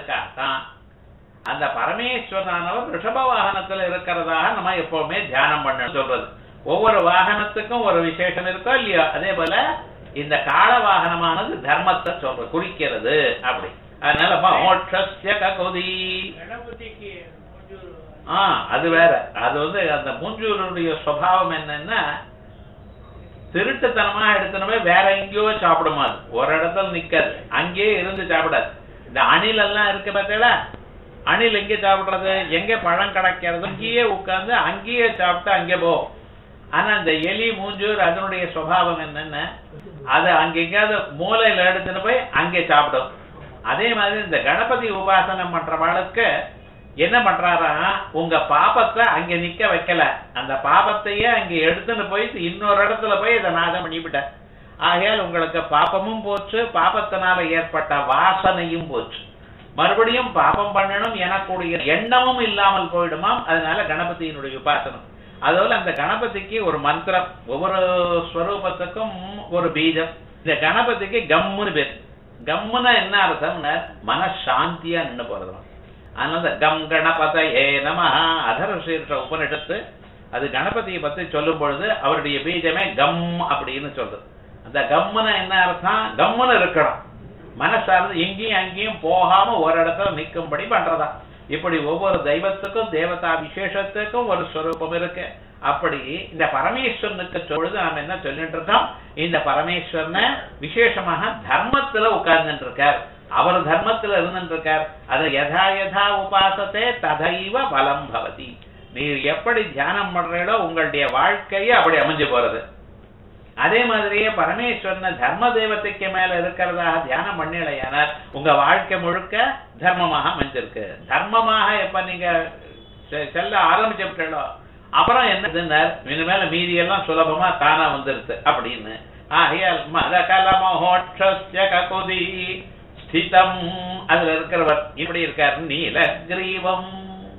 அதுக்காகத்தான் அந்த பரமேஸ்வரனானவர் ரிஷப வாகனத்துல இருக்கிறதாக நம்ம எப்பவுமே தியானம் பண்ண சொல்றது ஒவ்வொரு வாகனத்துக்கும் ஒரு விசேஷம் இருக்கோ இல்லையோ அதே போல இந்த கால வாகனமானது தர்மத்தை சொல்ற குறிக்கிறது அப்படி அதனால மோட்சஸ்ய ககுதி கணபதிக்கு கொஞ்சம் ஆ அது வேற அது வந்து அந்த மூஞ்சூருடைய சுவாவம் என்னன்னா திருட்டுத்தனமா எடுத்துன்னு போய் வேற எங்கேயோ சாப்பிடுமா அது ஒரு இடத்துல நிக்காது அங்கேயே இருந்து சாப்பிடாது இந்த அணில் எல்லாம் இருக்கு பார்த்தீங்களா அணில் எங்க சாப்பிடுறது எங்க பழம் கிடைக்கிறது அங்கேயே உட்கார்ந்து அங்கேயே சாப்பிட்டு அங்கே போகும் ஆனா இந்த எலி மூஞ்சூர் அதனுடைய சுபாவம் என்னன்னா அது அங்க எங்கேயாவது மூலையில எடுத்துன்னு போய் அங்கே சாப்பிடும் அதே மாதிரி இந்த கணபதி உபாசனம் பண்றவளுக்கு என்ன பண்றாரா உங்க பாபத்தை அங்க நிக்க வைக்கல அந்த பாபத்தையே அங்க எடுத்துன்னு போய் இன்னொரு இடத்துல போய் இதை நாசம் பண்ணிவிட்டார் ஆகையால் உங்களுக்கு பாபமும் போச்சு பாபத்தினால ஏற்பட்ட வாசனையும் போச்சு மறுபடியும் பாபம் பண்ணணும் எனக்கூடிய எண்ணமும் இல்லாமல் போயிடுமாம் அதனால கணபதியினுடைய உபாசனம் அதுபோல அந்த கணபதிக்கு ஒரு மந்திரம் ஒவ்வொரு ஸ்வரூபத்துக்கும் ஒரு பீஜம் இந்த கணபதிக்கு கம்முன்னு பேர் கம்முன்னா என்ன அர்த்தம்னா மனசாந்தியா நின்று போறதுலாம் அதனால இந்த கம் கணபதையே நம அதர்ஷீர்ஷ உபனிஷத்து அது கணபதியை பத்தி சொல்லும் பொழுது அவருடைய பீஜமே கம் அப்படின்னு சொல்றது அந்த கம்முன என்ன அர்த்தம் கம்முன்னு இருக்கணும் மனசார்ந்து எங்கேயும் அங்கேயும் போகாம ஒரு இடத்துல நிற்கும்படி பண்றதா இப்படி ஒவ்வொரு தெய்வத்துக்கும் தேவதா விசேஷத்துக்கும் ஒரு ஸ்வரூபம் இருக்கு அப்படி இந்த பரமேஸ்வரனுக்கு சொல்லுது நாம என்ன சொல்லிட்டு இருக்கோம் இந்த பரமேஸ்வரனை விசேஷமாக தர்மத்துல உட்கார்ந்துட்டு இருக்கார் அவர் தர்மத்துல இருந்துட்டு இருக்கார் அதை யதா யதா உபாசத்தே ததைவ பலம் பவதி நீர் எப்படி தியானம் பண்றீங்களோ உங்களுடைய வாழ்க்கையே அப்படி அமைஞ்சு போறது அதே மாதிரியே பரமேஸ்வரனை தர்ம தேவதைக்கு மேல இருக்கிறதாக தியானம் பண்ணலையானால் உங்க வாழ்க்கை முழுக்க தர்மமாக அமைஞ்சிருக்கு தர்மமாக எப்ப நீங்க செ- செல்ல ஆரம்பிச்சுட்டோ அப்புறம் என்ன இனிமேல மீதி எல்லாம் சுலபமா தானா வந்துருது அப்படின்னு ஆகையால் மத கலமோட்சஸ்ய ககுதி ஸ்திதம் அதுல இருக்கிறவர் இப்படி இருக்கார் நீலகிரீவம்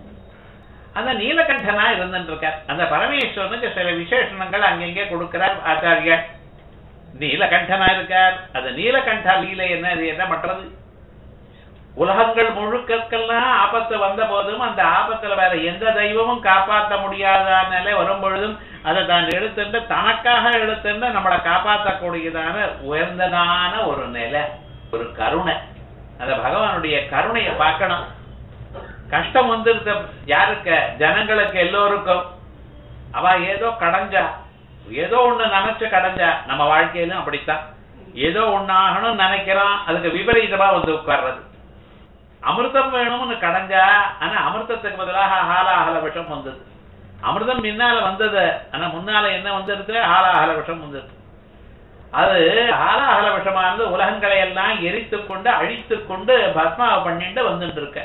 அந்த நீலகண்டனா இருந்துட்டு இருக்கார் அந்த பரமேஸ்வரனுக்கு சில விசேஷணங்கள் அங்கங்கே கொடுக்கிறார் ஆச்சாரியர் நீலகண்டனா இருக்கார் அந்த நீலகண்டா லீலை என்ன அது என்ன பண்றது உலகங்கள் முழுக்கெல்லாம் ஆபத்து வந்த போதும் அந்த ஆபத்துல வேற எந்த தெய்வமும் காப்பாற்ற முடியாத நிலை வரும் பொழுதும் அதை தான் எடுத்துட்டு தனக்காக எடுத்துட்டு நம்மளை காப்பாற்றக்கூடியதான உயர்ந்ததான ஒரு நிலை ஒரு கருணை அந்த பகவானுடைய கருணையை பார்க்கணும் கஷ்டம் வந்துருக்க யாருக்கு ஜனங்களுக்கு எல்லோருக்கும் அவ ஏதோ கடைஞ்சா ஏதோ ஒண்ணு நினைச்சு கடைஞ்சா நம்ம வாழ்க்கையிலும் அப்படித்தான் ஏதோ ஒண்ணு ஆகணும்னு நினைக்கிறோம் அதுக்கு விபரீதமா வந்து உட்கார்றது அமிர்தம் வேணும்னு கடைஞ்சா ஆனா அமிர்தத்துக்கு பதிலாக ஹாலாஹல விஷம் வந்தது அமிர்தம் முன்னால வந்தது ஆனா முன்னால என்ன வந்திருக்கு ஹாலாஹல விஷம் வந்தது அது ஹாலாஹல விஷமானது உலகங்களை எல்லாம் எரித்துக் கொண்டு அழித்துக் கொண்டு பத்மாவை பண்ணிட்டு வந்துட்டு இருக்க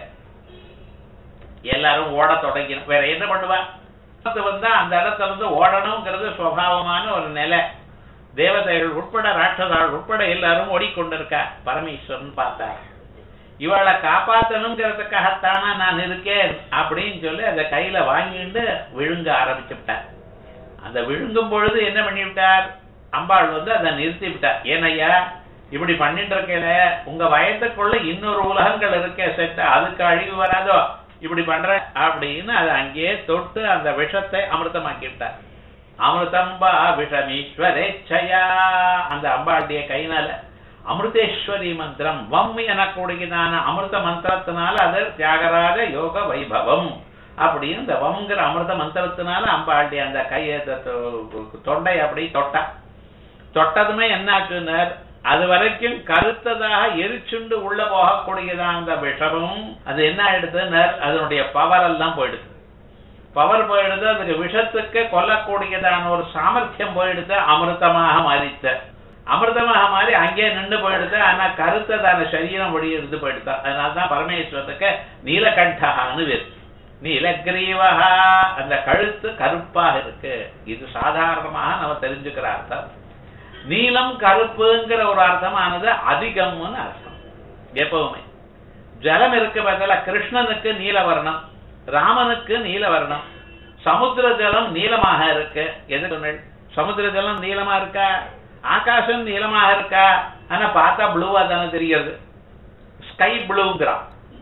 எல்லாரும் ஓட தொடங்கினோம் வேற என்ன பண்ணுவா ஆபத்து வந்தா அந்த இடத்துல இருந்து ஓடணுங்கிறது சுவாவமான ஒரு நிலை தேவதைகள் உட்பட ராட்சதாள் உட்பட எல்லாரும் ஓடிக்கொண்டிருக்கா பரமேஸ்வரன் பார்த்தார் இவளை காப்பாத்தணுங்கிறதுக்காகத்தானா நான் இருக்கேன் அப்படின்னு சொல்லி அதை கையில வாங்கிட்டு விழுங்க ஆரம்பிச்சுட்டார் அந்த விழுங்கும் பொழுது என்ன பண்ணிவிட்டார் அம்பாள் வந்து அதை நிறுத்தி விட்டார் ஏனையா இப்படி பண்ணிட்டு இருக்கல உங்க வயத்துக்குள்ள இன்னொரு உலகங்கள் இருக்கே செட்டு அதுக்கு அழிவு வராதோ இப்படி பண்ற அப்படின்னு அதை அங்கேயே தொட்டு அந்த விஷத்தை அமிர்தமாக்கி விட்டார் அமிர்தம்பா விஷமீஸ்வரேச்சயா அந்த அம்பாளுடைய கைனால அமிர்தேஸ்வரி மந்திரம் வம் எனக்கூடியதான அமிர்த மந்திரத்தினால அது தியாகராஜ யோக வைபவம் அப்படின்னு இந்த வம்ங்கிற அமிர்த மந்திரத்தினால அம்பாளுடைய அந்த கையை த- தொ- தொண்டை அப்படி தொட்டா தொட்டதுமே என்னாச்சுன்னார் அது வரைக்கும் கருத்ததாக எரிச்சுண்டு உள்ள போகக்கூடியதான் அந்த விஷமும் அது என்ன ஆயிடுதுன்னார் அதனுடைய பவர் எல்லாம் போயிடுது பவர் போயிடுது அதுக்கு விஷத்துக்கு கொல்லக்கூடியதான ஒரு சாமர்த்தியம் போயிடுது அமிர்தமாக மாறித்த அமிர்தமாக மாறி அங்கேயே நின்று போயிடுது ஆனா கருத்ததான சரீரம் ஒளி இருந்து போயிடுது அதனாலதான் பரமேஸ்வரத்துக்கு நீலகண்டகான்னு பேர் நீலகிரீவகா அந்த கழுத்து கருப்பாக இருக்கு இது சாதாரணமாக நம்ம தெரிஞ்சுக்கிற அர்த்தம் நீலம் கருப்புங்கிற ஒரு அர்த்தமானது அதிகம்னு அர்த்தம் எப்பவுமே ஜலம் இருக்கு பதிலா கிருஷ்ணனுக்கு நீலவர்ணம் ராமனுக்கு நீலவர்ணம் சமுத்திர ஜலம் நீலமாக இருக்கு எது சொன்னேன் சமுத்திர ஜலம் நீளமா இருக்கா ஆகாசம் நீளமாக இருக்கா ஆனா பார்த்தா ப்ளூவா தானே தெரிகிறது ஸ்கை ப்ளூங்கிறான்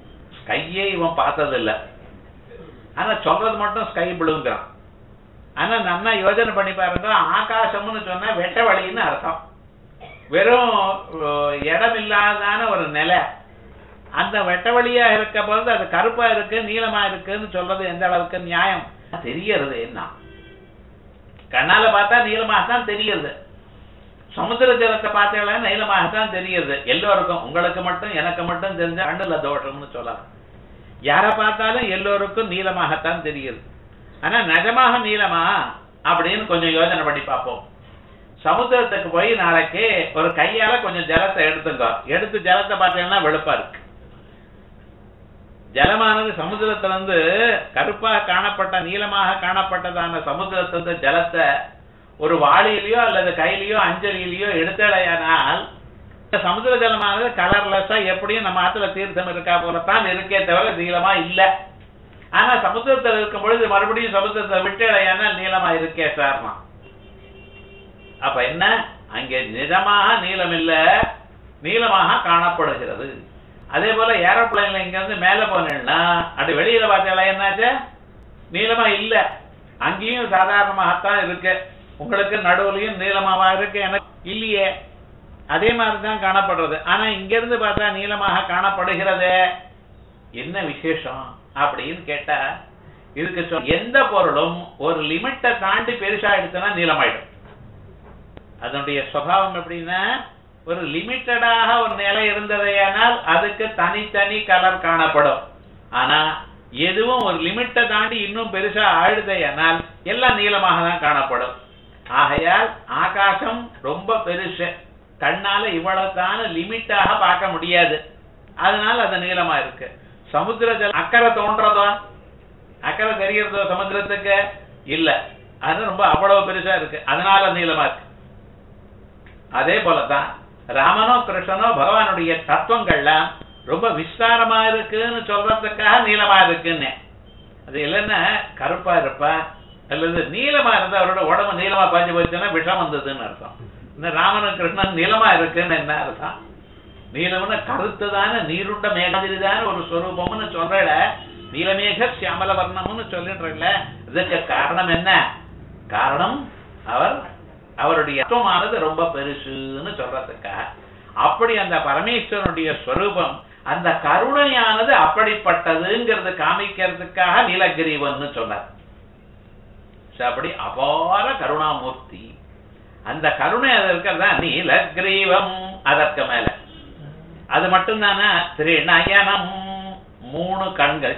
ஸ்கையே இவன் பார்த்ததில்ல ஆனா சொல்றது மட்டும் ஸ்கை ப்ளூங்கிறான் ஆனா நல்லா யோஜனை பண்ணி பாருங்க ஆகாசம்னு சொன்னா வெட்ட வழின்னு அர்த்தம் வெறும் அஹ், இடம் இல்லாதான ஒரு நிலை அந்த வெட்ட வழியா இருக்க போது அது கருப்பா இருக்கு நீளமா இருக்குன்னு சொல்றது எந்த அளவுக்கு நியாயம் தெரியறது என்ன கண்ணால பார்த்தா நீளமாக தான் தெரியுது சமுத்திர ஜலத்தை பார்த்தீங்களா நீளமாக தான் தெரியுது எல்லோருக்கும் உங்களுக்கு மட்டும் எனக்கு மட்டும் தெரிஞ்ச கண்ணுல தோஷம்னு சொல்லலாம் யாரை பார்த்தாலும் எல்லோருக்கும் நீளமாகத்தான் தெரியுது ஆனா நிஜமாக நீளமா அப்படின்னு கொஞ்சம் யோசனை பண்ணி பார்ப்போம் சமுத்திரத்துக்கு போய் நாளைக்கு ஒரு கையால கொஞ்சம் ஜலத்தை எடுத்துங்க எடுத்து ஜலத்தை பார்த்தீங்கன்னா வெளுப்பா இருக்கு ஜலமானது சமுத்திரத்திலிருந்து கருப்பாக காணப்பட்ட நீளமாக காணப்பட்டதான சமுத்திரத்திலிருந்து ஜலத்தை ஒரு வாளியிலயோ அல்லது கையிலயோ அஞ்சலியிலயோ எடுத்தடையானால் இந்த சமுத்திர ஜலமானது கலர்லெஸ்ஸா எப்படியும் நம்ம ஆத்துல தீர்த்தம் இருக்கா போலத்தான் இருக்கே தவிர நீளமா இல்ல ஆனா சமுத்திரத்தில் இருக்கும் பொழுது மறுபடியும் சமுத்திரத்தை விட்டடையானால் நீளமா இருக்கே சார்னா அப்ப என்ன அங்கே நிஜமாக நீளம் இல்ல நீளமாக காணப்படுகிறது அதே போல ஏரோப்ளைன்ல இங்க இருந்து மேல போனேன்னா அப்படி வெளியில பார்த்தா என்னாச்சு நீளமா இல்ல அங்கேயும் சாதாரணமாகத்தான் இருக்கு உங்களுக்கு நடுவுலயும் நீளமாவா இருக்கு எனக்கு இல்லையே அதே மாதிரி தான் காணப்படுறது ஆனா இங்க இருந்து பார்த்தா நீளமாக காணப்படுகிறது என்ன விசேஷம் அப்படின்னு கேட்டா இதுக்கு சொல் எந்த பொருளும் ஒரு லிமிட்டை தாண்டி பெருசா எடுத்தனா நீளமாயிடும் அதனுடைய சுபாவம் எப்படின்னா ஒரு லிமிட்டடாக ஒரு நிலை இருந்ததையானால் அதுக்கு தனித்தனி கலர் காணப்படும் ஆனா எதுவும் ஒரு லிமிட்டை தாண்டி இன்னும் பெருசா ஆழுதையானால் எல்லாம் நீளமாக தான் காணப்படும் ஆகையால் ஆகாசம் ரொம்ப பெருசு கண்ணால இவ்வளவு தான லிமிட்டாக பார்க்க முடியாது அதனால அது நீளமா இருக்கு சமுத்திர ஜலம் அக்கறை தோன்றதோ அக்கறை தெரியறதோ சமுத்திரத்துக்கு இல்ல அது ரொம்ப அவ்வளவு பெருசா இருக்கு அதனால நீளமா இருக்கு அதே போலதான் ராமனோ கிருஷ்ணனோ பகவானுடைய தத்துவங்கள்லாம் ரொம்ப விஸ்தாரமா இருக்குன்னு சொல்றதுக்காக நீளமா இருக்குன்னு அது இல்லைன்னா கருப்பா இருப்பா அல்லது நீளமா இருந்தா அவரோட உடம்பு நீளமா பாஞ்சு போச்சுன்னா விஷம் வந்ததுன்னு அர்த்தம் இந்த ராமனும் கிருஷ்ணன் நீளமா இருக்குன்னு என்ன அர்த்தம் நீலம்னு கருத்துதான நீருண்ட மேகதிரிதான ஒரு ஸ்வரூபம்னு சொல்றல நீலமேக சியாமல வர்ணம்னு சொல்லிடுறல இதுக்கு காரணம் என்ன காரணம் அவர் அவருடைய தத்துவமானது ரொம்ப பெருசுன்னு சொல்றதுக்காக அப்படி அந்த பரமேஸ்வரனுடைய ஸ்வரூபம் அந்த கருணையானது அப்படிப்பட்டதுங்கிறது காமிக்கிறதுக்காக நீலகிரீவன் சொன்னார் So, அப்படி அபார கருணாமூர்த்தி அந்த கருணை அது இருக்கிறதா நீலகிரீவம் அதற்கு மேல அது மட்டும்தானா திரிநயனம் மூணு கண்கள்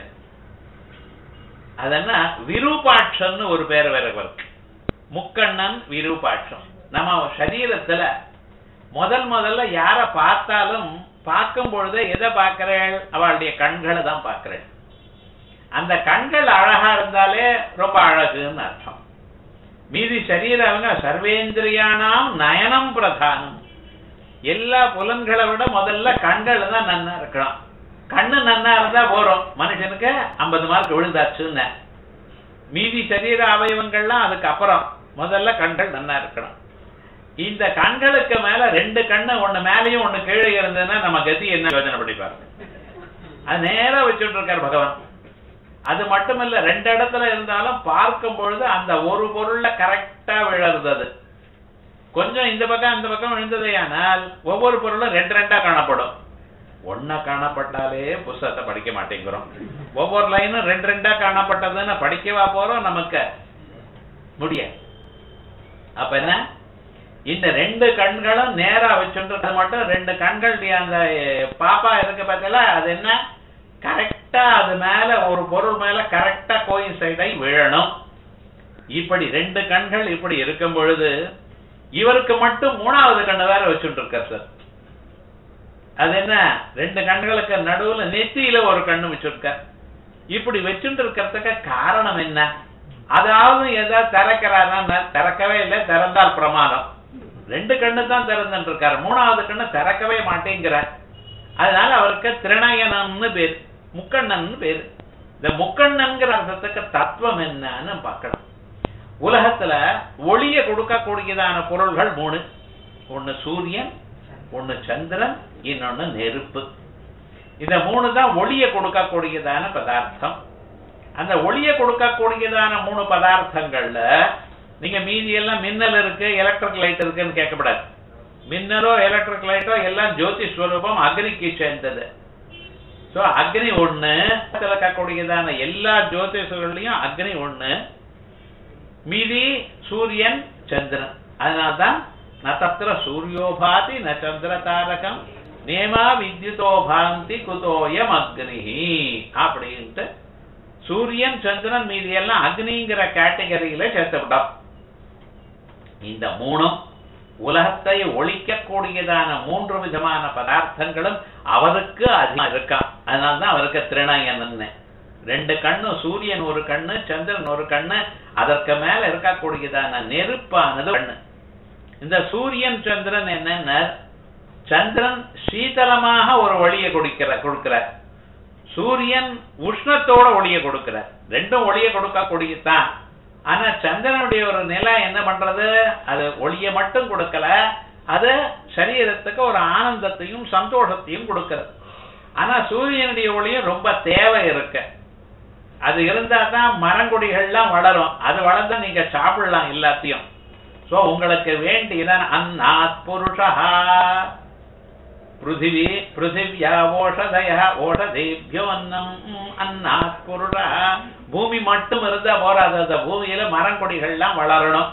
அதென்ன விரூபாட்சன்னு ஒரு பேர் வேற இருக்கு முக்கண்ணன் விரூபாட்சம் நம்ம சரீரத்துல முதல் முதல்ல யார பார்த்தாலும் பார்க்கும் பொழுது எதை பார்க்கிறேள் அவளுடைய கண்களை தான் பார்க்கிறேள் அந்த கண்கள் அழகா இருந்தாலே ரொம்ப அழகுன்னு அர்த்தம் மீதி சரீரவங்க சர்வேந்திரியானாம் நயனம் பிரதானம் எல்லா புலன்களை விட முதல்ல கண்கள் தான் நன்னா இருக்கணும் கண்ணு நன்னா இருந்தா போறோம் மனுஷனுக்கு ஐம்பது மார்க் விழுந்தாச்சுன்னு மீதி சரீர அவயவங்கள்லாம் அதுக்கு அப்புறம் முதல்ல கண்கள் நன்னா இருக்கணும் இந்த கண்களுக்கு மேல ரெண்டு கண்ணு ஒண்ணு மேலேயும் ஒண்ணு கீழே இருந்ததுன்னா நம்ம கதி என்ன யோசனை பண்ணி பாருங்க அது நேரா வச்சுட்டு இருக்கார் பகவான் அது மட்டுமல்ல ரெண்டு இடத்துல இருந்தாலும் பார்க்கும் பொழுது அந்த ஒரு பொருள்ல கரெக்டா விழறது அது கொஞ்சம் இந்த பக்கம் அந்த பக்கம் விழுந்ததையானால் ஒவ்வொரு பொருளும் ரெண்டு ரெண்டா காணப்படும் ஒன்னா காணப்பட்டாலே புஸ்தகத்தை படிக்க மாட்டேங்கிறோம் ஒவ்வொரு லைனும் ரெண்டு ரெண்டா காணப்பட்டதுன்னு படிக்கவா போறோம் நமக்கு முடியாது அப்ப என்ன இந்த ரெண்டு கண்களும் நேரா வச்சுன்றது மட்டும் ரெண்டு கண்களுடைய அந்த பாப்பா இருக்கு பார்த்தல அது என்ன கரெக்டா அது மேல ஒரு பொருள் மேல கரெக்டா கோயின் சைடை விழணும் இப்படி ரெண்டு கண்கள் இப்படி இருக்கும் பொழுது இவருக்கு மட்டும் மூணாவது கண்ணு வேற வச்சுட்டு இருக்கார் சார் அது என்ன ரெண்டு கண்களுக்கு நடுவுல நெத்தியில ஒரு கண்ணு வச்சிருக்கார் இப்படி வச்சுட்டு இருக்கிறதுக்கு காரணம் என்ன அதாவது ஏதாவது திறக்கிறாரா திறக்கவே இல்லை திறந்தால் பிரமாதம் ரெண்டு கண்ணு தான் திறந்துட்டு இருக்காரு மூணாவது கண்ணு திறக்கவே மாட்டேங்கிறார் அதனால அவருக்கு திரிணயனம்னு பேர் முக்கண்ணன்னு பேரு இந்த முக்கண்ணன்கிற அர்த்தத்துக்கு தத்துவம் என்னன்னு பார்க்கணும் உலகத்துல ஒளிய கொடுக்கக்கூடியதான பொருள்கள் மூணு ஒண்ணு சூரியன் ஒண்ணு சந்திரன் இன்னொன்னு நெருப்பு இந்த மூணு தான் ஒளியை கொடுக்கக்கூடியதான பதார்த்தம் அந்த ஒளியை கொடுக்கக்கூடியதான மூணு பதார்த்தங்கள்ல நீங்க மீதி எல்லாம் மின்னல் இருக்கு எலக்ட்ரிக் லைட் இருக்குன்னு கேட்கப்படாது மின்னலோ எலக்ட்ரிக் லைட்டோ எல்லாம் ஜோதி ஸ்வரூபம் அக்னிக்கு சேர்ந்தது சோ அக்னி ஒண்ணு இருக்கக்கூடியதான எல்லா ஜோதிஷர்கள்லயும் அக்னி ஒண்ணு மீதி சூரியன் சந்திரன் அதனால்தான் ந தத்திர சூரியோபாதி ந சந்திர தாரகம் நேமா வித்யுதோ பாந்தி குதோயம் அக்னி அப்படின்ட்டு சூரியன் சந்திரன் மீதி எல்லாம் அக்னிங்கிற கேட்டகரியில சேர்த்துவிட்டோம் இந்த மூணும் உலகத்தை ஒழிக்கக்கூடியதான மூன்று விதமான பதார்த்தங்களும் அவருக்கு அதிகம் இருக்கான் அதனால்தான் அவருக்கு திருநயனன்னு ரெண்டு கண்ணு சூரியன் ஒரு கண்ணு சந்திரன் ஒரு கண்ணு அதற்கு மேல இருக்கக்கூடியதான நெருப்பானது கண்ணு இந்த சூரியன் சந்திரன் என்னென்ன சந்திரன் சீதளமாக ஒரு ஒளியை கொடுக்கிற கொடுக்கிறார் சூரியன் உஷ்ணத்தோட ஒளியை கொடுக்கிறார் ரெண்டும் ஒளியை கொடுக்கக்கூடியதான் ஆனா சந்திரனுடைய ஒரு நிலை என்ன பண்றது அது ஒளியை மட்டும் கொடுக்கல அது சரீரத்துக்கு ஒரு ஆனந்தத்தையும் சந்தோஷத்தையும் கொடுக்கிறது ஆனா சூரியனுடைய ஒளியும் ரொம்ப தேவை இருக்கு அது இருந்தா தான் மரங்கொடிகள்லாம் வளரும் அது வளர்ந்தா நீங்க சாப்பிடலாம் எல்லாத்தையும் சோ உங்களுக்கு வேண்டியதான் அன்னாத் புருஷா பிருத்திவி பிருத்திவியா ஓஷதய ஓஷதேபியோ அன்னம் அன்னாத் புருஷா பூமி மட்டும் இருந்தா போறாது அந்த பூமியில மரங்கொடிகள்லாம் வளரணும்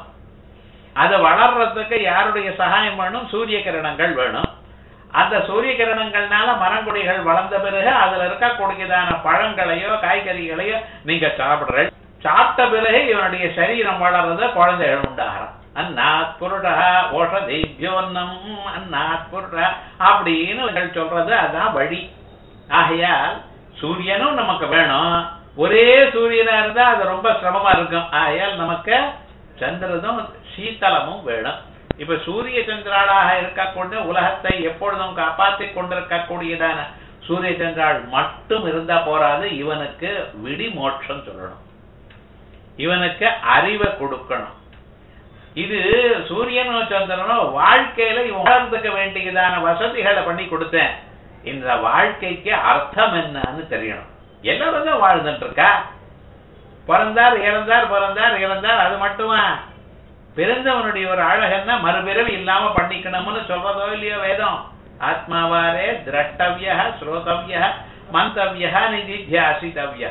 அது வளர்றதுக்கு யாருடைய சகாயம் வேணும் சூரிய கிரணங்கள் வேணும் அந்த சூரிய கிரணங்கள்னால மரங்கொடிகள் வளர்ந்த பிறகு அதுல இருக்கக்கூடியதான பழங்களையோ காய்கறிகளையோ நீங்க சாப்பிடுற சாப்பிட்ட பிறகு இவனுடைய சரீரம் வளர்றது குழந்தைகள் உண்டாகிறான் அன்னாத் புருடா ஓஷதேபியோன்னம் அன்னாத் புருடா அப்படின்னு இவர்கள் சொல்றது அதான் வழி ஆகையால் சூரியனும் நமக்கு வேணும் ஒரே சூரியனா இருந்தா அது ரொம்ப சிரமமா இருக்கும் ஆகையால் நமக்கு சந்திரனும் சீத்தளமும் வேணும் இப்ப சூரிய சந்திராளாக இருக்கக்கூடிய உலகத்தை எப்பொழுதும் காப்பாற்றிக் கொண்டிருக்கக்கூடியதான சூரிய சந்திராள் மட்டும் இருந்தா போராது இவனுக்கு விடி மோட்சம் சொல்லணும் இவனுக்கு அறிவை கொடுக்கணும் இது சூரியனோ சந்திரனோ வாழ்க்கையில இவன் உணர்ந்துக்க வேண்டியதான வசதிகளை பண்ணி கொடுத்தேன் இந்த வாழ்க்கைக்கு அர்த்தம் என்னன்னு தெரியணும் எல்லாரும் தான் வாழ்ந்துட்டு இருக்கா பிறந்தார் இறந்தார் பிறந்தார் இறந்தார் அது மட்டுமா பிறந்தவனுடைய ஒரு அழகன்னா மறுபிறவி இல்லாம பண்ணிக்கணும்னு சொல்றதோ இல்லையோ வேதம் ஆத்மாவாரே திரஷ்டவிய ஸ்ரோதவிய மந்தவிய நிதித்தியாசிதவிய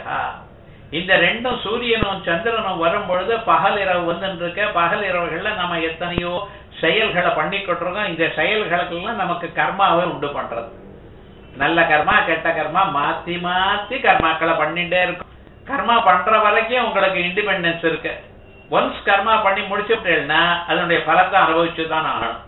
இந்த ரெண்டும் சூரியனும் சந்திரனும் வரும் பொழுது பகல் இரவு வந்துட்டு இருக்க பகல் இரவுகள்ல நம்ம எத்தனையோ செயல்களை பண்ணிக்கிட்டு இருக்கோம் இந்த செயல்களுக்கெல்லாம் நமக்கு கர்மாவை உண்டு பண்றது நல்ல கர்மா கெட்ட கர்மா மாத்தி மாத்தி கர்மாக்களை பண்ணிட்டே இருக்கும் கர்மா பண்ற வரைக்கும் உங்களுக்கு இண்டிபெண்டன்ஸ் இருக்கு ஒன்ஸ் கர்மா பண்ணி முடிச்சுட்டேன்னா அதனுடைய பலத்தை அனுபவிச்சு தான் ஆகணும்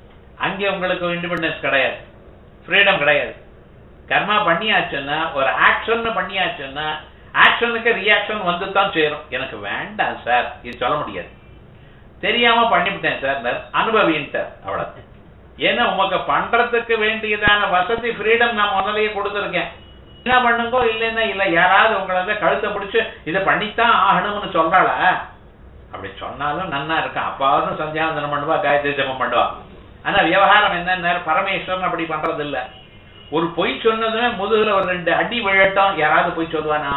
அங்கே உங்களுக்கு இண்டிபெண்டன்ஸ் கிடையாது ஃப்ரீடம் கிடையாது கர்மா பண்ணியாச்சுன்னா ஒரு ஆக்ஷன் பண்ணியாச்சுன்னா ஆக்ஷனுக்கு ரியாக்ஷன் வந்து தான் சேரும் எனக்கு வேண்டாம் சார் இது சொல்ல முடியாது தெரியாம பண்ணிவிட்டேன் சார் அனுபவின்ட்டார் அவ்வளவு ஏன்னா உமக்கு பண்றதுக்கு வேண்டியதான வசதி ஃப்ரீடம் நான் முதலையே கொடுத்துருக்கேன் என்ன பண்ணுங்கோ இல்லைன்னா இல்ல யாராவது உங்களை வந்து கழுத்தை பிடிச்சு இதை பண்ணித்தான் ஆகணும்னு சொல்றாளா அப்படி சொன்னாலும் நன்னா இருக்கும் அப்பாவும் சந்தியாவந்தனம் பண்ணுவா காயத்ரி ஜபம் பண்ணுவா ஆனா விவகாரம் என்ன பரமேஸ்வரன் அப்படி பண்றது இல்ல ஒரு பொய் சொன்னதுமே முதுகுல ஒரு ரெண்டு அடி விழட்டும் யாராவது பொய் சொல்லுவானா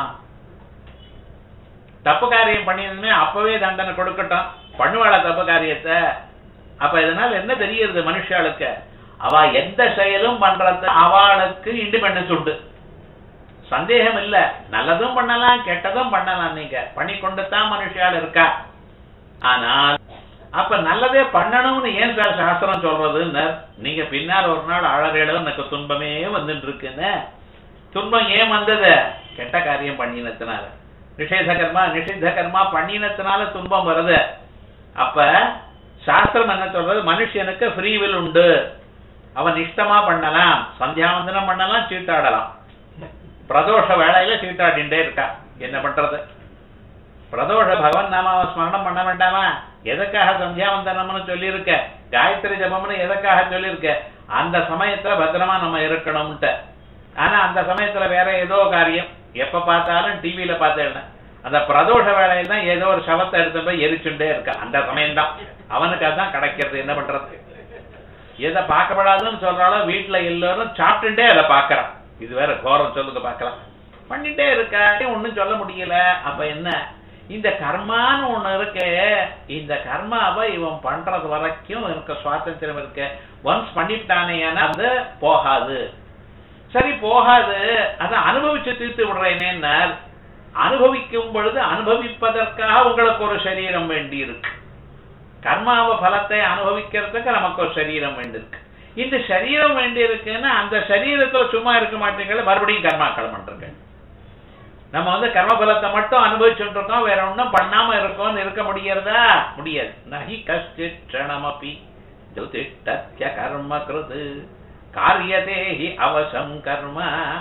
தப்பு காரியம் பண்ணியதுமே அப்பவே தண்டனை கொடுக்கட்டும் பண்ணுவாளா தப்பு காரியத்தை அப்ப இதனால என்ன தெரியுது மனுஷாளுக்கு அவ எந்த செயலும் பண்றது அவளுக்கு இண்டிபெண்டன்ஸ் உண்டு சந்தேகம் இல்ல நல்லதும் பண்ணலாம் கெட்டதும் பண்ணலாம் நீங்க பண்ணி கொண்டு தான் மனுஷால் இருக்கா ஆனால் அப்ப நல்லதே பண்ணணும்னு ஏன் சார் சாஸ்திரம் சொல்றதுன்னு நீங்க பின்னால் ஒரு நாள் அழகேட எனக்கு துன்பமே வந்துட்டு இருக்குன்னு துன்பம் ஏன் வந்தது கெட்ட காரியம் பண்ணினத்தினால நிஷேத கர்மா நிஷித்த கர்மா பண்ணினத்தினால துன்பம் வருது அப்ப சாஸ்திரம் என்ன சொல்றது மனுஷனுக்கு ஃப்ரீவில் உண்டு அவன் இஷ்டமா பண்ணலாம் சந்தியாவந்தனம் பண்ணலாம் சீட்டாடலாம் பிரதோஷ வேலையில சீட்டாடிண்டே இருக்கா என்ன பண்றது பிரதோஷ பகவன் நாமாவை ஸ்மரணம் பண்ண வேண்டாமா எதுக்காக சந்தியாவந்தனம்னு சொல்லியிருக்க காயத்ரி ஜபம்னு எதுக்காக சொல்லியிருக்க அந்த சமயத்துல பத்திரமா நம்ம இருக்கணும்ட்டு ஆனா அந்த சமயத்துல வேற ஏதோ காரியம் எப்ப பார்த்தாலும் டிவியில பார்த்தேன் அந்த பிரதோஷ வேலையில தான் ஏதோ ஒரு சவத்தை எடுத்து போய் எரிச்சுட்டே இருக்க அந்த சமயம்தான் அவனுக்கு அதான் கிடைக்கிறது என்ன பண்றது எதை பார்க்கப்படாதுன்னு சொல்றாலும் வீட்டுல எல்லாரும் சாப்பிட்டுட்டே அதை பார்க்கறான் இது வேற கோரம் சொல்லுங்க பார்க்கலாம் பண்ணிட்டே இருக்க ஒண்ணும் சொல்ல முடியல அப்ப என்ன இந்த கர்மான்னு ஒண்ணு இருக்கு இந்த கர்மாவை இவன் பண்றது வரைக்கும் எனக்கு சுவாதந்திரம் இருக்கு ஒன்ஸ் பண்ணிட்டானே அது போகாது சரி போகாது அதை அனுபவிச்சு தீர்த்து விடுறேனேன்னா அனுபவிக்கும் பொழுது அனுபவிப்பதற்காக உங்களுக்கு ஒரு சரீரம் வேண்டி இருக்கு கர்மாவ பலத்தை அனுபவிக்கிறதுக்கு நமக்கு ஒரு சரீரம் வேண்டி இருக்கு இந்த சரீரம் வேண்டி இருக்குன்னா அந்த சரீரத்துல சும்மா இருக்க மாட்டீங்களா மறுபடியும் கர்மாக்கள் பண்றீங்க நம்ம வந்து கர்ம பலத்தை மட்டும் அனுபவிச்சுட்டு இருக்கோம் வேற ஒண்ணும் பண்ணாம இருக்கோம்னு இருக்க முடியறதா முடியாது நகி கஷ்டித் க்ஷணமபி ஜோதிஷ்டத்ய கர்ம கிருது காரியதே ஹி அவசம் கர்ம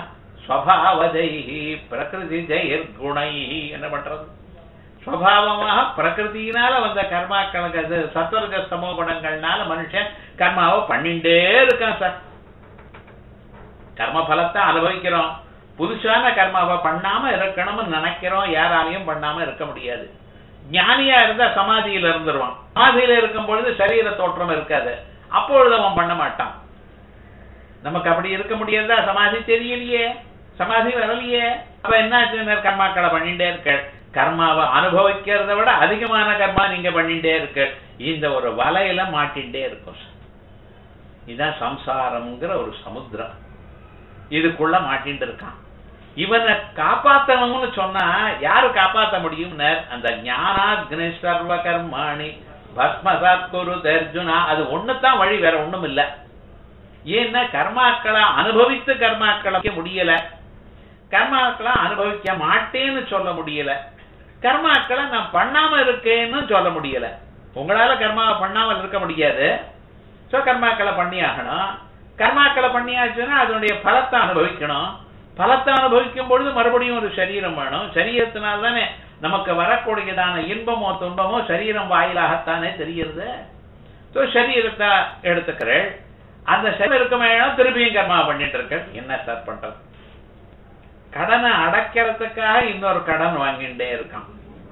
ஸ்வபாவதைஹி பிரகிருதி ஜெயர்குணைஹி என்ன பண்றது சுவாவமாக பிரகிருதியினால வந்த கர்மாக்களுக்கு அது சத்வர்க சமோ குணங்கள்னால மனுஷன் கர்மாவை பண்ணிட்டே இருக்கான் சார் கர்ம பலத்தை அனுபவிக்கிறோம் புதுசான கர்மாவை பண்ணாம இருக்கணும்னு நினைக்கிறோம் யாராலையும் பண்ணாம இருக்க முடியாது ஞானியா இருந்தா சமாதியில இருந்துருவான் சமாதியில இருக்கும் பொழுது சரீர தோற்றம் இருக்காது அப்பொழுது அவன் பண்ண மாட்டான் நமக்கு அப்படி இருக்க முடியாதா சமாதி தெரியலையே சமாதி வரலையே அப்ப என்ன கர்மாக்களை பண்ணிட்டே இருக்க கர்மாவை அனுபவிக்கிறத விட அதிகமான கர்மா நீங்க பண்ணிட்டே இருக்க இந்த ஒரு வலையில மாட்டின்டே இருக்கும் இதுதான் சம்சாரம்ங்கிற ஒரு சமுத்திரம் இதுக்குள்ள மாட்டின்னு இருக்கான் இவனை காப்பாத்தணும்னு சொன்னா யாரு காப்பாத்த முடியும்னர் அந்த ஞானாக்னி சர்வ கர்மாணி பஸ்மசாத் குரு தர்ஜுனா அது ஒண்ணுதான் வழி வேற ஒண்ணும் இல்ல ஏன்னா கர்மாக்களை அனுபவித்து கர்மாக்களை முடியல கர்மாக்களை அனுபவிக்க மாட்டேன்னு சொல்ல முடியல கர்மாக்களை நான் பண்ணாம இருக்கேன்னு சொல்ல முடியல உங்களால கர்மாவை பண்ணாமல் இருக்க முடியாது சோ கர்மாக்களை பண்ணி ஆகணும் கர்மாக்களை பண்ணியாச்சுன்னா அதனுடைய பலத்தை அனுபவிக்கணும் பலத்தை அனுபவிக்கும் பொழுது மறுபடியும் ஒரு சரீரம் வேணும் சரீரத்தினால் தானே நமக்கு வரக்கூடியதான இன்பமோ துன்பமோ சரீரம் வாயிலாகத்தானே தெரிகிறது ஸோ சரீரத்தை எடுத்துக்கிறேன் அந்த சரீரம் இருக்குமே திருப்பியும் கர்மா பண்ணிட்டு இருக்க என்ன சார் பண்றது கடனை அடைக்கிறதுக்காக இன்னொரு கடன் வாங்கிட்டே இருக்கான்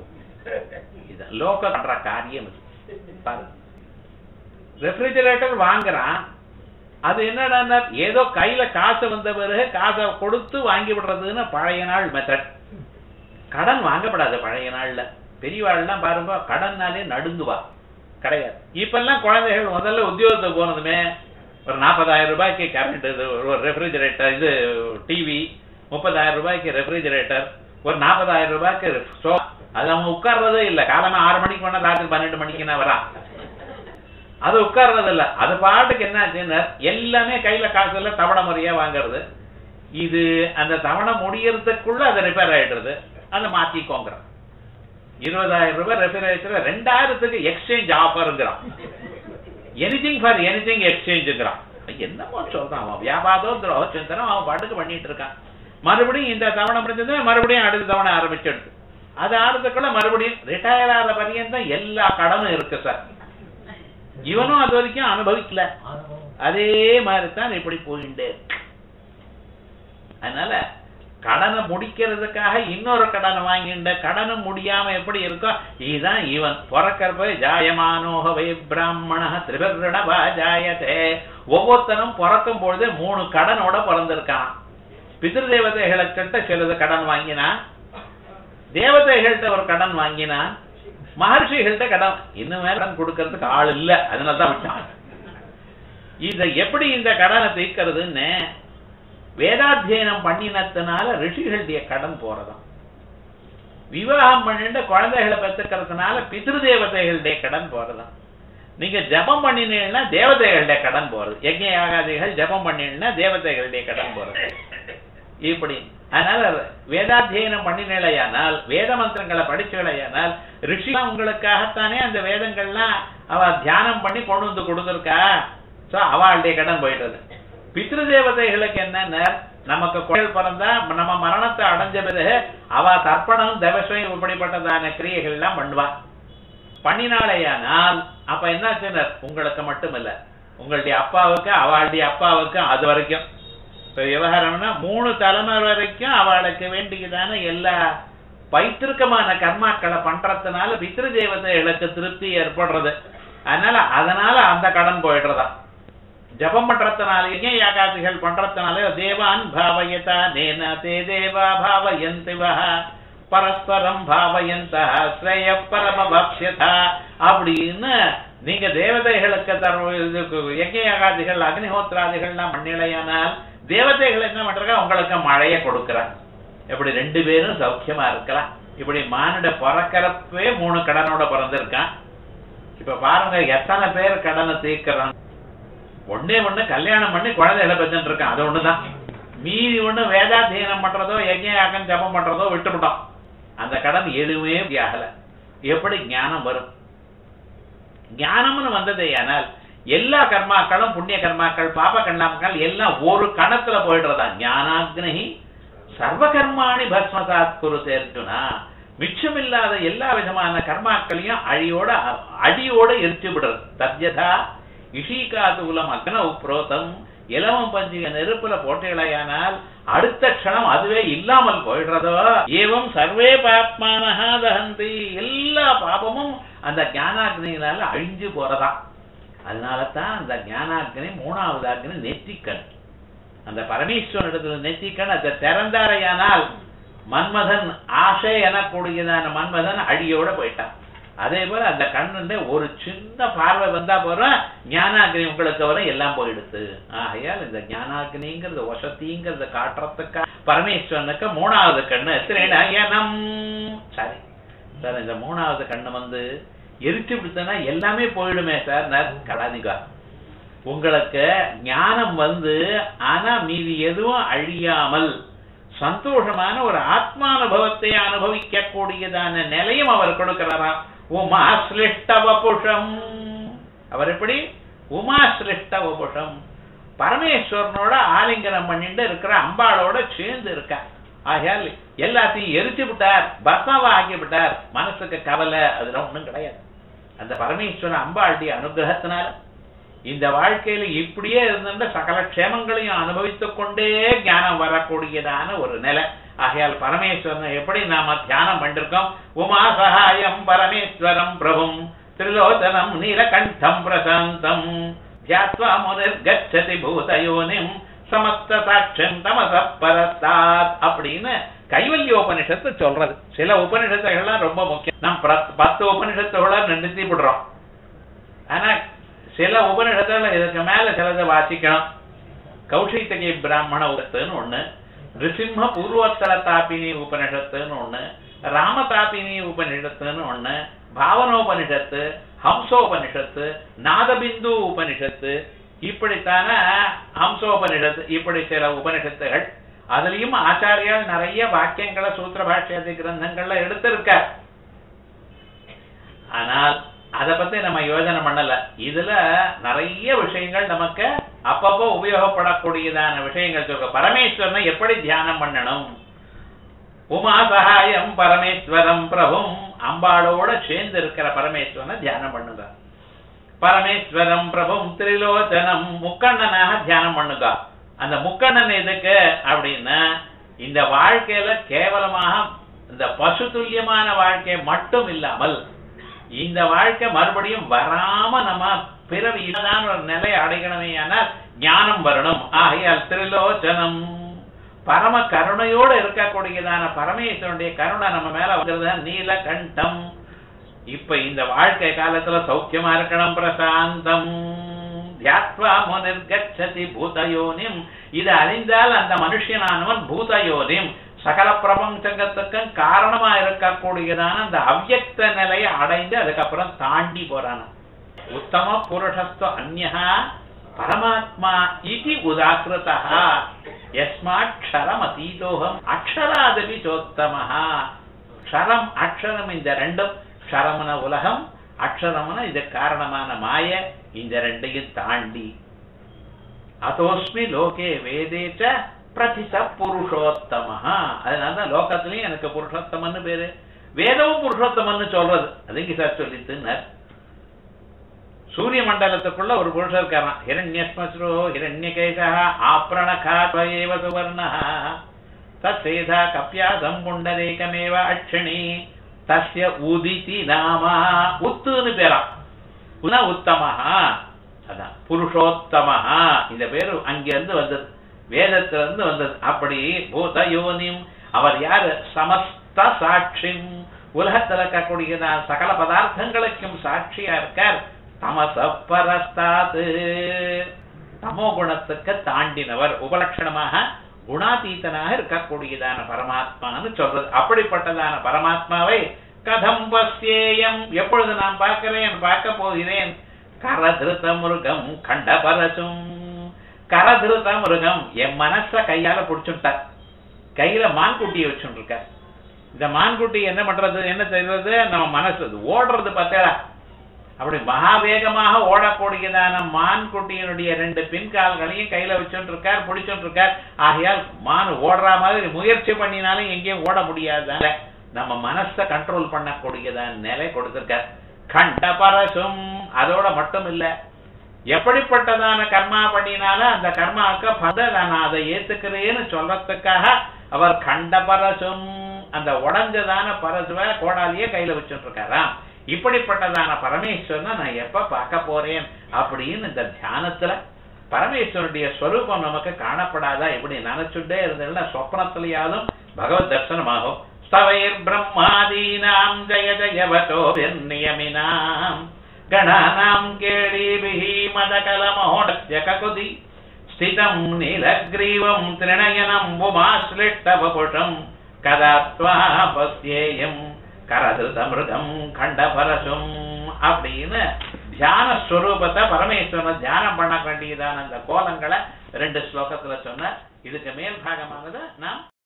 இது லோக பண்ற காரியம் இது பாருங்க ரெஃப்ரிஜரேட்டர் வாங்குறான் அது என்னடா ஏதோ கையில காசு வந்த பிறகு காசை கொடுத்து வாங்கி விடுறதுன்னு பழைய நாள் மெத்தட் கடன் வாங்கப்படாது பழைய நாள்ல பெரியவாள்லாம் பாருங்க கடன்னாலே நடுங்குவா கிடையாது இப்பெல்லாம் குழந்தைகள் முதல்ல உத்தியோகத்துக்கு போனதுமே ஒரு நாற்பதாயிரம் ரூபாய்க்கு கரண்ட் இது ஒரு ரெஃப்ரிஜரேட்டர் இது டிவி முப்பதாயிரம் ரூபாய்க்கு ரெஃப்ரிஜரேட்டர் ஒரு நாற்பதாயிரம் ரூபாய்க்கு சோ அது அவங்க உட்கார்றதே இல்ல காலமா ஆறு மணிக்கு போனா ராத்திரி பன்னெண்டு மணிக்கு நான் வரான் அது உட்கார்றது இல்ல அது பாட்டுக்கு என்ன ஆச்சுன்னா எல்லாமே கையில காசு இல்ல தவணை முறையா வாங்குறது இது அந்த தவணை முடியறதுக்குள்ள அது ரிப்பேர் ஆயிடுறது அதை மாத்திக்கோங்கிற இருபதாயிரம் ரூபாய் ரெஃப்ரிஜரேட்டர் ரெண்டாயிரத்துக்கு எக்ஸ்சேஞ்ச் ஆஃபருங்கிறான் எனிதிங் ஃபார் எனிதிங் எக்ஸ்சேஞ்சுங்கிறான் என்னமோ சொல்றான் அவன் வியாபாரம் துரோக சிந்தனம் அவன் பாட்டுக்கு பண்ணிட்டு இருக்கான் மறுபடியும் இந்த தவணை முடிஞ்சது மறுபடியும் அடுத்த தவணை ஆரம்பிச்சிடுது அது ஆறதுக்குள்ள மறுபடியும் ரிட்டையர் ஆகிற பரியந்தம் எல்லா கடனும் இருக்கு சார் இவனும் அது வரைக்கும் அனுபவிக்கல அதே மாதிரி தான் இப்படி போயிட்டே இருக்கு அதனால கடனை முடிக்கிறதுக்காக இன்னொரு கடனை வாங்கிண்ட கடனும் முடியாம எப்படி இருக்கோ இதுதான் இவன் பிறக்கிறப்ப ஜாயமானோகவை பிராமண திரிபர்ணபா ஜாயதே ஒவ்வொருத்தனும் பிறக்கும் பொழுது மூணு கடனோட பிறந்திருக்கான் பிதிரு தேவதைகளுக்கிட்ட சிலது கடன் வாங்கினான் தேவதைகள்கிட்ட ஒரு கடன் வாங்கினான் மகர்ஷிகள்கிட்ட கடன் இன்னும் மேல கடன் கொடுக்கறதுக்கு ஆள் இல்ல அதனாலதான் விட்டான் இத எப்படி இந்த கடனை தீர்க்கிறதுன்னு வேதாத்தியனம் பண்ணினத்தினால ரிஷிகளுடைய கடன் போறதாம் விவாகம் பண்ணிட்டு குழந்தைகளை பெற்றுக்கிறதுனால பித்ரு தேவதைகளுடைய கடன் போறதாம் நீங்க ஜபம் பண்ணினீங்கன்னா தேவதைகளுடைய கடன் போறது யஜ்ய யாகாதிகள் ஜபம் பண்ணினா தேவதைகளுடைய கடன் போறது இப்படி அதனால வேதாத்தியனம் பண்ணினேலையானால் வேத மந்திரங்களை படிச்சலையானால் ரிஷி உங்களுக்காகத்தானே அந்த வேதங்கள்லாம் அவ தியானம் பண்ணி கொண்டு வந்து கொடுத்துருக்கா சோ அவளுடைய கடன் போயிடுறது பித்ரு தேவதைகளுக்கு என்னன்னா நமக்கு குழல் பிறந்தா நம்ம மரணத்தை அடைஞ்ச பிறகு அவ தர்ப்பணம் தவசம் இப்படிப்பட்டதான கிரியைகள் எல்லாம் பண்ணுவா பண்ணினாலேயானால் அப்ப என்னாச்சுன்னா உங்களுக்கு மட்டும் இல்ல உங்களுடைய அப்பாவுக்கு அவளுடைய அப்பாவுக்கு அது வரைக்கும் இப்ப விவகாரம்னா மூணு தலைமுறை வரைக்கும் அவளுக்கு வேண்டியதான எல்லா பைத்திருக்கமான கர்மாக்களை பண்றதுனால பித்ரு தேவதைகளுக்கு திருப்தி ஏற்படுறது அதனால அதனால அந்த கடன் போயிடுறதா ஜபம் பண்றதுனால யஜ்ஞ யாகாதிகள் பண்றதுனால தேவான் பாவயதா நேன தே தேவா பாவயந்தி வஹ பரஸ்பரம் பாவயந்த ஸ்ரேய பரமபக்ஷதா அப்படின்னு நீங்க தேவதைகளுக்கு தர இதுக்கு யஜ்ஞ யாகாதிகள் அக்னிஹோத்திராதிகள்லாம் பண்ணிலையானால் தேவதைகள் என்ன பண்றாங்க உங்களுக்கு மழையை கொடுக்குறாங்க இப்படி ரெண்டு பேரும் சௌக்கியமா இருக்கலாம் இப்படி மானிட பிறக்கிறப்பவே மூணு கடனோட பிறந்திருக்கான் இப்ப பாருங்க எத்தனை பேர் கடனை தீர்க்கிறான் ஒண்ணே ஒண்ணு கல்யாணம் பண்ணி குழந்தைகளை பெற்றுட்டு இருக்கான் அது ஒண்ணுதான் மீதி ஒண்ணு வேதாத்தியனம் பண்றதோ யஜ்ஞயாக்கம் ஜபம் பண்றதோ விட்டுவிட்டோம் அந்த கடன் எதுவுமே ஆகல எப்படி ஞானம் வரும் ஞானம்னு வந்ததே ஆனால் எல்லா கர்மாக்களும் புண்ணிய கர்மாக்கள் பாப கர்மாக்கள் எல்லாம் ஒரு கணத்துல போயிடுறதா ஞானாக்னி சர்வ கர்மாணி பஸ்மசாத் குருதே அர்ஜுனா மிச்சமில்லாத எல்லா விதமான கர்மாக்களையும் அழியோட அடியோட எரிச்சு விடுறது தத்யதா இஷிகாதுலம் அக்ன உப்ரோதம் இலவம் பஞ்சிக நெருப்புல போட்டீர்களாயானால் அடுத்த க்ஷணம் அதுவே இல்லாமல் போயிடுறதோ ஏவம் சர்வே பாப்மானஹா தகந்தி எல்லா பாபமும் அந்த ஞானாக்னியினால அழிஞ்சு போறதா அதனால தான் அந்த ஞானாக்னி மூணாவது அக்னி நெற்றிக்கண் அந்த பரமேஸ்வரனிடத்துல நெற்றிக்கண் அதை திறந்தாரையானால் மன்மதன் ஆசை எனக்கூடியதான மன்மதன் அடியோட போயிட்டான் அதே போல அந்த கண்ணுல ஒரு சின்ன பார்வை வந்தா போறோம் ஞானாக்னி உங்களுக்கு வர எல்லாம் போயிடுது ஆகையால் இந்த ஞானாக்னிங்கிறது வசதிங்கிறத காட்டுறதுக்கா பரமேஸ்வரனுக்கு மூணாவது கண்ணு திரேணயனம் சரி சார் இந்த மூணாவது கண்ணு வந்து எரிச்சு விடுத்தனா எல்லாமே போயிடுமே சார் நான் கடாதிகா உங்களுக்கு ஞானம் வந்து ஆனா மீதி எதுவும் அழியாமல் சந்தோஷமான ஒரு ஆத்மானுபவத்தை அனுபவிக்க கூடியதான நிலையும் அவர் கொடுக்கிறாராம் உமா சிருஷ்ட வபுஷம் அவர் எப்படி உமா சிருஷ்ட வபுஷம் பரமேஸ்வரனோட ஆலிங்கனம் பண்ணிட்டு இருக்கிற அம்பாளோட சேர்ந்து இருக்கா ஆகையால் எல்லாத்தையும் எரிச்சு விட்டார் பஸ்மாவா ஆக்கி விட்டார் மனசுக்கு கவலை அதுல ஒண்ணும் கிடையாது அந்த பரமேஸ்வரன் அம்பாளுடைய அனுகிரகத்தினால இந்த வாழ்க்கையில இப்படியே இருந்த சகல க்ஷேமங்களையும் அனுபவித்துக் கொண்டே ஞானம் வரக்கூடியதான ஒரு நிலை ஆகையால் பரமேஸ்வரனை எப்படி நாம தியானம் பண்ணிருக்கோம் உமா சகாயம் பரமேஸ்வரம் பிரபும் திரிலோச்சனம் நீலகண்டம் பிரசாந்தம் தியாத்வா முனிர்கச்சதி பூதயோனிம் சமஸ்த சாட்சம் தமச பரஸ்தாத் அப்படின்னு கைவல்ய உபனிஷத்து சொல்றது சில உபனிஷத்துகள்லாம் ரொம்ப முக்கியம் நம் பிர- பத்து உபனிஷத்துகள நிறுத்தி விடுறோம் ஆனா சில உபனிஷத்துல இதுக்கு மேல சிலதை வாசிக்கணும் கௌஷித்தகி பிராமண உபத்துன்னு ஒண்ணு ரிசிம்ம பூர்வோத்தர தாபினி உபனிஷத்துன்னு ஒண்ணு ராமதாபினி உபனிஷத்துன்னு ஒண்ணு பாவனோபனிஷத்து ஹம்சோபனிஷத்து நாதபிந்து உபனிஷத்து இப்படித்தான ஹம்சோபனிஷத்து இப்படி சில உபனிஷத்துகள் அதுலயும் ஆச்சாரியால் நிறைய வாக்கியங்களை சூத்திர பாஷ்யாதி கிரந்தங்கள்ல எடுத்திருக்கார் ஆனால் அத பத்தி நம்ம யோசனை பண்ணல இதுல நிறைய விஷயங்கள் நமக்கு அப்பப்போ உபயோகப்படக்கூடியதான விஷயங்கள் சொல்ற பரமேஸ்வரனை எப்படி தியானம் பண்ணணும் உமா சகாயம் பரமேஸ்வரம் பிரபும் அம்பாளோட சேர்ந்து இருக்கிற பரமேஸ்வரனை தியானம் பண்ணுங்க பரமேஸ்வரம் பிரபும் திரிலோச்சனம் முக்கண்ணனாக தியானம் பண்ணுங்க அந்த முக்கண்ணன் எதுக்கு அப்படின்னா இந்த வாழ்க்கையில கேவலமாக இந்த பசு துல்லியமான வாழ்க்கை மட்டும் இல்லாமல் இந்த வாழ்க்கை மறுபடியும் வராம நம்ம பிறவி இல்லாத ஒரு நிலை அடையணுமே ஆனால் ஞானம் வரணும் ஆகையால் திரிலோச்சனம் பரம கருணையோடு இருக்கக்கூடியதான பரமேஸ்வரனுடைய கருணை நம்ம மேல வந்துருது நீலகண்டம் இப்ப இந்த வாழ்க்கை காலத்துல சௌக்கியமா இருக்கணும் பிரசாந்தம் தியாத்வா முனிர்கச்சதி பூதயோனிம் இது அறிந்தால் அந்த மனுஷனானவன் பூதயோனிம் சகல பிரபஞ்சங்கத்துக்கும் காரணமா இருக்கக்கூடியதான அந்த அவ்யக்த நிலையை அடைந்து அதுக்கப்புறம் தாண்டி போறான உத்தம புருஷஸ்து அந்யஹா பரமாத்மா இது உதாகிருதா யஸ்மாத் க்ஷரம் அதீதோகம் அக்ஷராதபி சோத்தமஹா க்ஷரம் அக்ஷரம் இந்த ரெண்டும் க்ஷரமன உலகம் அக்ஷரமன இது காரணமான மாய இந்த ரெண்டையும் தாண்டி அதோஸ்மி லோகே வேதே ச பிரதிச புருஷோத்தமஹா அதனாலதான் லோகத்திலையும் எனக்கு புருஷோத்தமன்னு பேரு வேதமும் புருஷோத்தமன்னு சொல்றது அது இங்க சார் சொல்லித்துன்னார் சூரிய மண்டலத்துக்குள்ள ஒரு புருஷர் இருக்காராம் ஹிரண்யஸ்மஸ்ரோ ஹிரண்யகேசா ஆப்ரணகாத்வயேவ சுவர்ணः தத்சேதா கப்யாசம் புண்டரேகமேவ அக்ஷணி தஸ்ய உதிதி நாமா உத்துன்னு பேரா உன உத்தமஹா அதான் புருஷோத்தமஹா இந்த பேரு அங்கிருந்து வந்தது வேதத்துல இருந்து வந்தது அப்படி பூத யோனிம் அவர் யாரு சமஸ்த சாட்சிம் உலகத்துல இருக்கக்கூடிய சகல பதார்த்தங்களுக்கும் சாட்சியா இருக்கார் தமச பரஸ்தாது தமோ குணத்துக்கு தாண்டினவர் உபலட்சணமாக குணாதீதனாக இருக்கக்கூடியதான பரமாத்மான்னு சொல்றது அப்படிப்பட்டதான பரமாத்மாவை கதம் பஸ்யேயம் எப்பொழுது நான் பார்க்கிறேன் பார்க்க போகிறேன் கரதிருத மிருகம் கண்டபரசும் கரதிருத மிருகம் என் மனச கையால புடிச்சுட்டார் கையில மான்குட்டியை வச்சுட்டு இருக்கார் இந்த மான்குட்டி என்ன பண்றது என்ன செய்யறது நம்ம மனசு அது ஓடுறது பார்த்தா அப்படி மகாவேகமாக ஓடக்கூடியதான மான்குட்டியினுடைய ரெண்டு பின்கால்களையும் கையில வச்சுட்டு இருக்கார் பிடிச்சுட்டு இருக்கார் ஆகையால் மான் ஓடுற மாதிரி முயற்சி பண்ணினாலும் எங்கேயும் ஓட முடியாத நம்ம மனசை கண்ட்ரோல் பண்ணக்கூடியதான நிலை கொடுத்திருக்கார் கண்ட பரசும் அதோட மட்டும் இல்ல எப்படிப்பட்டதான கர்மா பண்ணினாலும் அந்த கர்மாவுக்கு பத நான் அதை ஏத்துக்கிறேன்னு சொல்றதுக்காக அவர் கண்ட பரசும் அந்த உடஞ்சதான பரசுவ கோடாலியே கையில வச்சுட்டு இருக்காராம் இப்படிப்பட்டதான பரமேஸ்வரனை நான் எப்ப பார்க்க போறேன் அப்படின்னு இந்த தியானத்துல பரமேஸ்வரனுடைய ஸ்வரூபம் நமக்கு காணப்படாதா இப்படி நினைச்சுட்டே இருந்ததுன்னா சொப்னத்திலேயாலும் பகவத் தர்சனமாகும் ஸ்தவைர் பிரம்மாதீனாம் ஜய ஜயவதோ நியமினாம் கணானாம் கேளீபிஹி மதகலமோடஸ்ய ககுதி ஸ்திதம் நீலக்ரீவம் திரிணயனம் உமாஸ்லிஷ்டவபுஷம் கதா त्वा பஸ்யேயம் கரதிருதமிருகம் கண்டபரசும் அப்படின்னு தியான ஸ்வரூபத்தை பரமேஸ்வரனை தியானம் பண்ண வேண்டியதான அந்த கோலங்களை ரெண்டு ஸ்லோகத்துல சொன்ன இதுக்கு மேல் பாகமானது நாம்